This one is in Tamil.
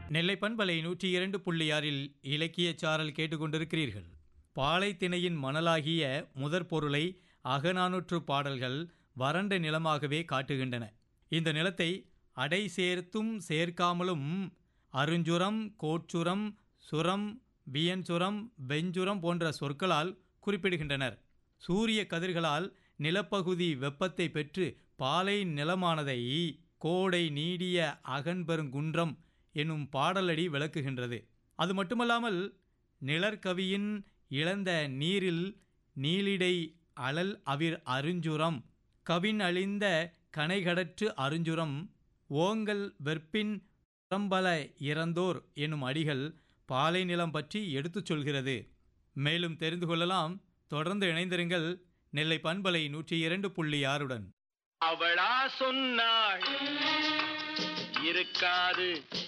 நெல்லை பண்பலை நூற்றி இரண்டு புள்ளி ஆறில் இலக்கியச் சாரல் கேட்டுக்கொண்டிருக்கிறீர்கள் பாலைத்திணையின் மணலாகிய முதற் பொருளை அகநானூற்று பாடல்கள் வறண்ட நிலமாகவே காட்டுகின்றன இந்த நிலத்தை அடை சேர்த்தும் சேர்க்காமலும் அருஞ்சுரம் கோட்சுரம் சுரம் வியன்சுரம் வெஞ்சுரம் போன்ற சொற்களால் குறிப்பிடுகின்றனர் சூரிய கதிர்களால் நிலப்பகுதி வெப்பத்தை பெற்று பாலை நிலமானதை கோடை நீடிய அகன்பெருங்குன்றம் எனும் பாடலடி விளக்குகின்றது அது மட்டுமல்லாமல் நிழற்கவியின் இழந்த நீரில் நீலிடை அழல் அவிர் அருஞ்சுரம் கவின் அழிந்த கனைகடற்று அருஞ்சுரம் ஓங்கல் வெற்பின் புறம்பல இறந்தோர் எனும் அடிகள் பாலை நிலம் பற்றி எடுத்துச் சொல்கிறது மேலும் தெரிந்து கொள்ளலாம் தொடர்ந்து இணைந்திருங்கள் நெல்லை பண்பலை நூற்றி இரண்டு புள்ளி ஆறுடன் அவளா சொன்னாள் இருக்காது